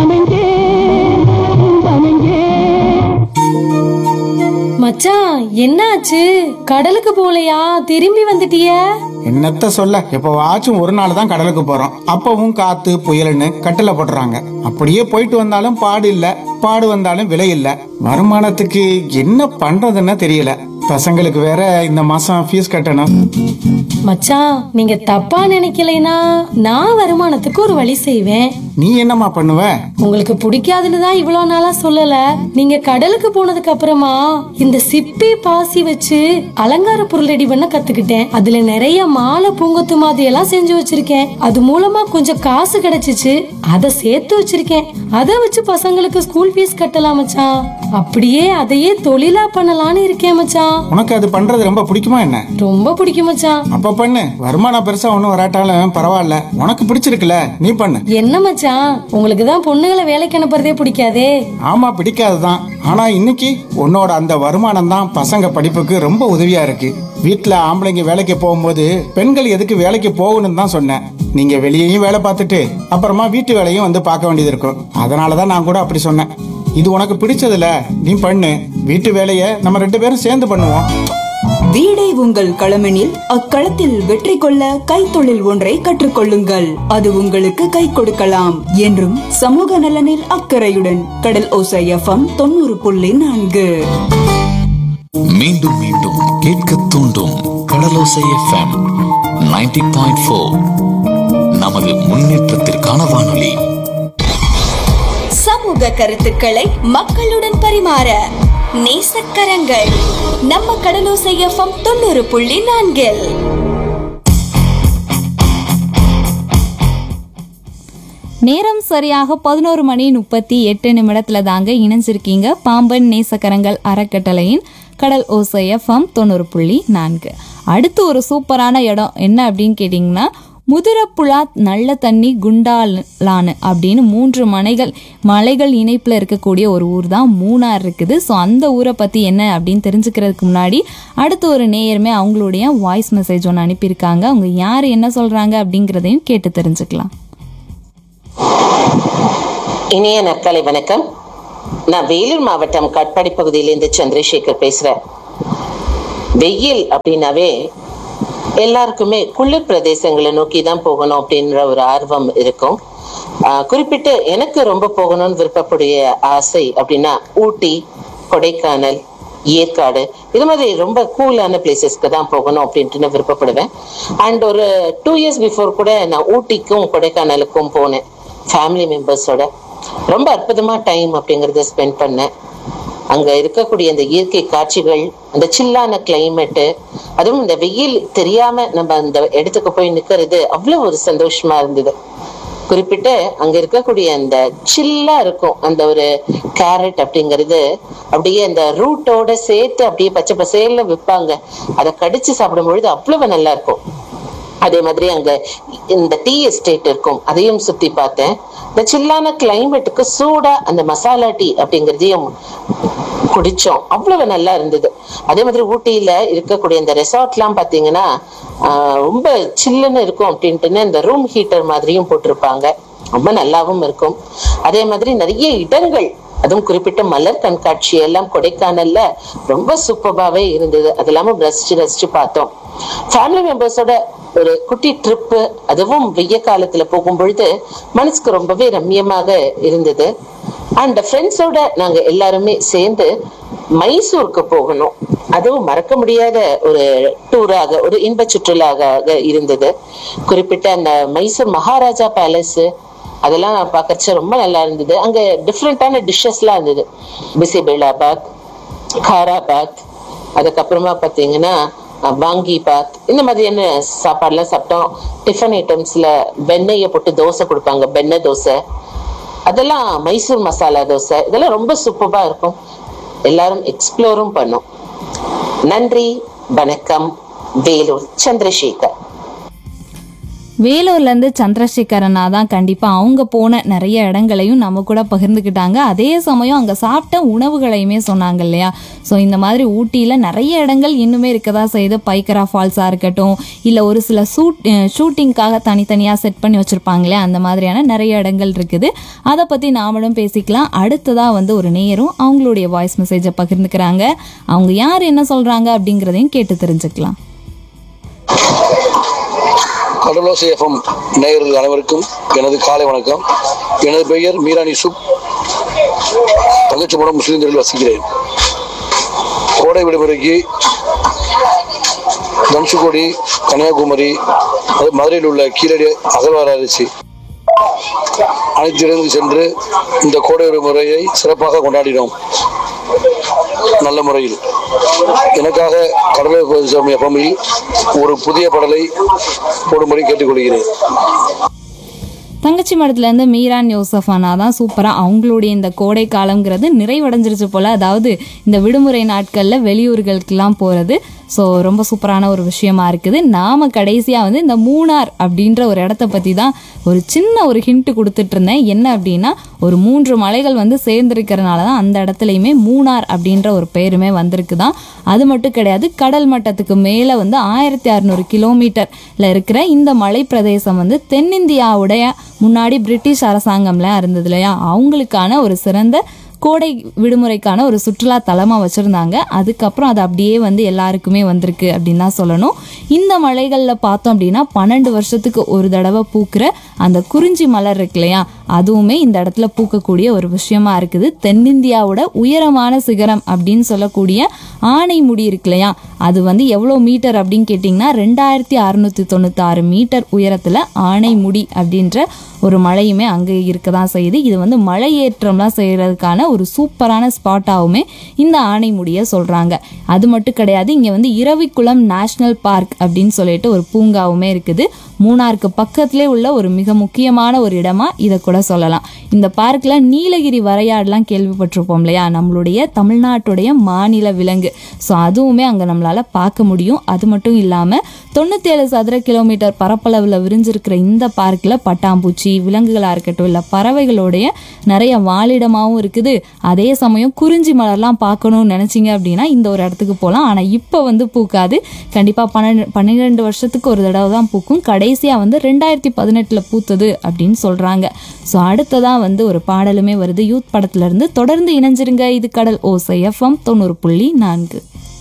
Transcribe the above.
தனஞ்சே தனஞ்சே மச்சான் என்னாச்சு கடலுக்கு போலையா திரும்பி வந்துட்டிய என்னத்த சொல்ல எப்பவாச்சும் ஒரு நாள் தான் கடலுக்கு போறோம் அப்பவும் காத்து புயல்னு கட்டளை போட்டுறாங்க அப்படியே போயிட்டு வந்தாலும் பாடு இல்ல பாடு வந்தாலும் விலை இல்ல வருமானத்துக்கு என்ன பண்றதுன்னு தெரியல பசங்களுக்கு வேற இந்த மாசம் ஃபீஸ் கட்டணும் மச்சான் நீங்க தப்பா நினைக்கலைனா நான் வருமானத்துக்கு ஒரு வழி செய்வேன் நீ என்னம்மா பண்ணுவ உங்களுக்கு பிடிக்காதுன்னு தான் இவ்வளவு நாளா சொல்லல நீங்க கடலுக்கு போனதுக்கு அப்புறமா இந்த சிப்பி பாசி வச்சு அலங்கார பொருள் ரெடி பண்ண கத்துக்கிட்டேன் அதுல நிறைய மாலை பூங்கொத்து மாதிரி எல்லாம் செஞ்சு வச்சிருக்கேன் அது மூலமா கொஞ்சம் காசு கிடைச்சிச்சு அதை சேர்த்து வச்சிருக்கேன் அதை வச்சு பசங்களுக்கு ஸ்கூல் ஃபீஸ் கட்டலாம் மச்சான் அப்படியே அதையே தொழிலா பண்ணலாம்னு இருக்கேன் மச்சான் உனக்கு அது பண்றது ரொம்ப பிடிக்குமா என்ன ரொம்ப பிடிக்கும் மச்சான் அப்ப பண்ணு வருமானம் பெருசா ஒன்னும் வராட்டாலும் பரவாயில்ல உனக்கு பிடிச்சிருக்குல நீ பண்ணு என்ன மச்சான் உங்களுக்கு தான் பொண்ணுங்களை வேலைக்கு அனுப்புறதே பிடிக்காதே ஆமா பிடிக்காதுதான் ஆனா இன்னைக்கு உன்னோட அந்த வருமானம் தான் பசங்க படிப்புக்கு ரொம்ப உதவியா இருக்கு வீட்ல ஆம்பளைங்க வேலைக்கு போகும்போது பெண்கள் எதுக்கு வேலைக்கு போகணும்னு தான் சொன்னேன் நீங்க வெளியேயும் வேலை பார்த்துட்டு அப்புறமா வீட்டு வேலையும் வந்து பார்க்க வேண்டியது இருக்கும் அதனாலதான் நான் கூட அப்படி சொன்னேன் இது உனக்கு பிடிச்சதுல நீ பண்ணு வீட்டு வேலையை நம்ம ரெண்டு பேரும் சேர்ந்து பண்ணுவோம் வீடே உங்கள் களமெனில் அக்களத்தில் வெற்றி கொள்ள கைத்தொழில் ஒன்றை கற்றுக்கொள்ளுங்கள் அது உங்களுக்கு கை கொடுக்கலாம் என்றும் சமூக நலனில் அக்கறையுடன் கடல் ஓசை எஃப்எம் தொண்ணூறு புள்ளி நான்கு மீண்டும் மீண்டும் கேட்க தூண்டும் கடலோசை எஃப்எம் 90.4 பாயிண்ட் ஃபோர் நமது முன்னேற்றத்திற்கான வானொலி சமூக கருத்துக்களை மக்களுடன் பரிமாற நேசக்கரங்கள் நம்ம கடலோசை எஃப்எம் தொண்ணூறு புள்ளி நான்கில் நேரம் சரியாக பதினோரு மணி முப்பத்தி எட்டு நிமிடத்துல தாங்க இணைஞ்சிருக்கீங்க பாம்பன் நேசக்கரங்கள் அறக்கட்டளையின் கடல் ஓசை எஃப்எம் தொண்ணூறு புள்ளி நான்கு அடுத்து ஒரு சூப்பரான இடம் என்ன அப்படின்னு கேட்டிங்கன்னா முதிரப்புழா நல்ல தண்ணி குண்டாலானு அப்படின்னு மூன்று மனைகள் மலைகள் இணைப்பில் இருக்கக்கூடிய ஒரு ஊர் தான் மூணார் இருக்குது ஸோ அந்த ஊரை பற்றி என்ன அப்படின்னு தெரிஞ்சுக்கிறதுக்கு முன்னாடி அடுத்து ஒரு நேயருமே அவங்களுடைய வாய்ஸ் மெசேஜ் ஒன்று அனுப்பியிருக்காங்க அவங்க யார் என்ன சொல்கிறாங்க அப்படிங்கிறதையும் கேட்டு தெரிஞ்சுக்கலாம் இனிய நற்காலை வணக்கம் நான் வேலூர் மாவட்டம் காட்பாடி பகுதியிலிருந்து சந்திரசேகர் பேசுறேன் வெயில் அப்படின்னாவே எல்லாருக்குமே குளிர் பிரதேசங்களை நோக்கி தான் போகணும் அப்படின்ற ஒரு ஆர்வம் இருக்கும் ஆஹ் குறிப்பிட்டு எனக்கு ரொம்ப போகணும்னு விருப்பக்கூடிய ஆசை அப்படின்னா ஊட்டி கொடைக்கானல் ஏற்காடு இது மாதிரி ரொம்ப கூலான பிளேசஸ்க்கு தான் போகணும் அப்படின்ட்டு நான் விருப்பப்படுவேன் அண்ட் ஒரு டூ இயர்ஸ் பிஃபோர் கூட நான் ஊட்டிக்கும் கொடைக்கானலுக்கும் போனேன் ஃபேமிலி மெம்பர்ஸோட ரொம்ப அற்புதமா டைம் அப்படிங்கறத ஸ்பெண்ட் பண்ணேன் அங்க இருக்கக்கூடிய அந்த இயற்கை காட்சிகள் அந்த சில்லான கிளைமேட்டு அதுவும் இந்த வெயில் தெரியாம நம்ம அந்த இடத்துக்கு போய் நிக்கிறது அவ்வளவு ஒரு சந்தோஷமா இருந்தது குறிப்பிட்டு அங்க இருக்கக்கூடிய அந்த சில்லா இருக்கும் அந்த ஒரு கேரட் அப்படிங்கிறது அப்படியே அந்த ரூட்டோட சேர்த்து அப்படியே பச்சை பசேல்ல விற்பாங்க அதை கடிச்சு சாப்பிடும் பொழுது அவ்வளவு நல்லா இருக்கும் அதே மாதிரி அங்க இந்த டீ எஸ்டேட் இருக்கும் அதையும் சுத்தி பார்த்தேன் இந்த சில்லான கிளைமேட்டுக்கு சூடா அந்த மசாலா டீ அப்படிங்கறதையும் குடிச்சோம் அவ்வளவு நல்லா இருந்தது அதே மாதிரி ஊட்டியில இருக்கக்கூடிய இந்த ரெசார்ட்லாம் பாத்தீங்கன்னா ஆஹ், ரொம்ப சில்லுன்னு இருக்கும் அப்படின்ட்டுன்னு இந்த ரூம் ஹீட்டர் மாதிரியும் போட்டிருப்பாங்க ரொம்ப நல்லாவும் இருக்கும் அதே மாதிரி நிறைய இடங்கள் அதுவும் குறிப்பிட்ட மலர் கண்காட்சி எல்லாம் கொடைக்கானல்ல ரொம்ப சூப்பராகவே இருந்தது அது இல்லாம ரசிச்சு ரசிச்சு பார்த்தோம் ஃபேமிலி மெம்பர்ஸோட ஒரு குட்டி ட்ரிப்பு அதுவும் வெய்ய காலத்துல போகும் பொழுது மனசுக்கு ரொம்பவே ரம்மியமாக இருந்தது அண்ட் ஃப்ரெண்ட்ஸோட நாங்க எல்லாருமே சேர்ந்து மைசூருக்கு போகணும் அதுவும் மறக்க முடியாத ஒரு டூராக ஒரு இன்ப சுற்றுலாக இருந்தது குறிப்பிட்ட அந்த மைசூர் மகாராஜா பேலஸ் அதெல்லாம் பார்க்கறச்ச ரொம்ப நல்லா இருந்தது அங்க டிஃப்ரெண்டான டிஷ்ஷஸ்லாம் இருந்தது பிசிபேலாபாத் காராபாத் அதுக்கப்புறமா பார்த்தீங்கன்னா அஹ், வாங்கி பாத் இந்த மாதிரியான சாப்பாடுலாம் சாப்பிட்டோம் டிஃபன் ஐட்டம்ஸ்ல வெண்ணெயை போட்டு தோசை கொடுப்பாங்க வெண்ணெய் தோசை அதெல்லாம் மைசூர் மசாலா தோசை இதெல்லாம் ரொம்ப சூப்பரா இருக்கும் எல்லாரும் எக்ஸ்ப்ளோரும் பண்ணோம் நன்றி வணக்கம் வேலூர் சந்திரசேகர் வேலூர்லேருந்து சந்திரசேகரனா தான் கண்டிப்பாக அவங்க போன நிறைய இடங்களையும் நம்ம கூட பகிர்ந்துக்கிட்டாங்க அதே சமயம் அங்கே சாப்பிட்ட உணவுகளையுமே சொன்னாங்க இல்லையா ஸோ இந்த மாதிரி ஊட்டியில் நிறைய இடங்கள் இன்னுமே இருக்கதா செய்யுது பைக்கரா ஃபால்ஸாக இருக்கட்டும் இல்லை ஒரு சில ஷூட் ஷூட்டிங்காக தனித்தனியாக செட் பண்ணி வச்சுருப்பாங்க இல்லையா அந்த மாதிரியான நிறைய இடங்கள் இருக்குது அதை பற்றி நாமளும் பேசிக்கலாம் அடுத்ததாக வந்து ஒரு நேரம் அவங்களுடைய வாய்ஸ் மெசேஜை பகிர்ந்துக்கிறாங்க அவங்க யார் என்ன சொல்கிறாங்க அப்படிங்கிறதையும் கேட்டு தெரிஞ்சுக்கலாம் கடலோசை எஃப்எம் நேயர்கள் அனைவருக்கும் எனது காலை வணக்கம் எனது பெயர் மீரான் யூசுப் தங்கச்சிபுரம் முஸ்லீம் தெருவில் வசிக்கிறேன் கோடை விடுமுறைக்கு தனுசுக்கோடி கன்னியாகுமரி அது மதுரையில் உள்ள கீழடி அகழ்வாராய்ச்சி அனைத்து இடங்களுக்கு சென்று இந்த கோடை விடுமுறையை சிறப்பாக கொண்டாடினோம் நல்ல முறையில் எனக்காக கடலூர் சாமி எஃப்எம்மில் ஒரு புதிய பாடலை போடும்படி கேட்டுக்கொள்கிறேன் தங்கச்சி மடத்துலேருந்து மீரான் யோசஃபானா தான் சூப்பராக அவங்களுடைய இந்த கோடை காலம்ங்கிறது நிறைவடைஞ்சிருச்சு போல் அதாவது இந்த விடுமுறை நாட்களில் வெளியூர்களுக்கெல்லாம் போகிறது ஸோ ரொம்ப சூப்பரான ஒரு விஷயமா இருக்குது நாம் கடைசியாக வந்து இந்த மூணார் அப்படின்ற ஒரு இடத்த பற்றி தான் ஒரு சின்ன ஒரு ஹிண்ட் கொடுத்துட்டு இருந்தேன் என்ன அப்படின்னா ஒரு மூன்று மலைகள் வந்து சேர்ந்திருக்கிறனால தான் அந்த இடத்துலையுமே மூணார் அப்படின்ற ஒரு பேருமே வந்திருக்கு தான் அது மட்டும் கிடையாது கடல் மட்டத்துக்கு மேலே வந்து ஆயிரத்தி அறநூறு கிலோமீட்டரில் இருக்கிற இந்த மலை பிரதேசம் வந்து தென்னிந்தியாவுடைய முன்னாடி பிரிட்டிஷ் அரசாங்கம்லாம் இருந்தது இல்லையா அவங்களுக்கான ஒரு சிறந்த கோடை விடுமுறைக்கான ஒரு சுற்றுலா தலமாக வச்சுருந்தாங்க அதுக்கப்புறம் அது அப்படியே வந்து எல்லாருக்குமே வந்திருக்கு அப்படின்னு தான் சொல்லணும் இந்த மலைகளில் பார்த்தோம் அப்படின்னா பன்னெண்டு வருஷத்துக்கு ஒரு தடவை பூக்கிற அந்த குறிஞ்சி மலர் இருக்கு இல்லையா அதுவுமே இந்த இடத்துல பூக்கக்கூடிய ஒரு விஷயமா இருக்குது தென்னிந்தியாவோட உயரமான சிகரம் அப்படின்னு சொல்லக்கூடிய ஆனைமுடி இருக்கு இல்லையா அது வந்து எவ்வளோ மீட்டர் அப்படின்னு கேட்டிங்கன்னா ரெண்டாயிரத்தி அறுநூற்றி தொண்ணூத்தாறு மீட்டர் உயரத்தில் ஆனைமுடி அப்படின்ற ஒரு மலையுமே அங்கே இருக்க தான் செய்யுது இது வந்து மலையேற்றம்லாம் செய்கிறதுக்கான ஒரு சூப்பரான ஸ்பாட்டாகவுமே இந்த ஆனைமுடியை சொல்கிறாங்க அது மட்டும் கிடையாது இங்கே வந்து இரவிக்குளம் நேஷ்னல் பார்க் அப்படின்னு சொல்லிட்டு ஒரு பூங்காவுமே இருக்குது மூணாருக்கு பக்கத்திலே உள்ள ஒரு மிக முக்கியமான ஒரு இடமா இதை கூட சொல்லலாம் இந்த பார்க்கில் நீலகிரி வரையாடெலாம் கேள்விப்பட்டிருப்போம் இல்லையா நம்மளுடைய தமிழ்நாட்டுடைய மாநில விலங்கு ஸோ அதுவுமே அங்கே நம்மளால் பார்க்க முடியும் அது மட்டும் இல்லாமல் தொண்ணூத்தேழு சதுர கிலோமீட்டர் பரப்பளவில் விரிஞ்சிருக்கிற இந்த பார்க்கில் பட்டாம்பூச்சி விலங்குகளாக இருக்கட்டும் இல்லை பறவைகளுடைய நிறைய வாழிடமாகவும் இருக்குது அதே சமயம் குறிஞ்சி மலர்லாம் பார்க்கணும்னு நினச்சிங்க அப்படின்னா இந்த ஒரு இடத்துக்கு போகலாம் ஆனால் இப்போ வந்து பூக்காது கண்டிப்பாக பன்னெண்டு பன்னிரெண்டு வருஷத்துக்கு ஒரு தடவை தான் பூக்கும் கடைசியாக வந்து ரெண்டாயிரத்தி பதினெட்டில் பூத்தது அப்படின்னு சொல்கிறாங்க ஸோ அடுத்ததாக வந்து ஒரு பாடலுமே வருது யூத் படத்துலேருந்து தொடர்ந்து இணைஞ்சிருங்க இது கடல் ஓசை எஃப்எம் தொண்ணூறு புள்ளி நான்கு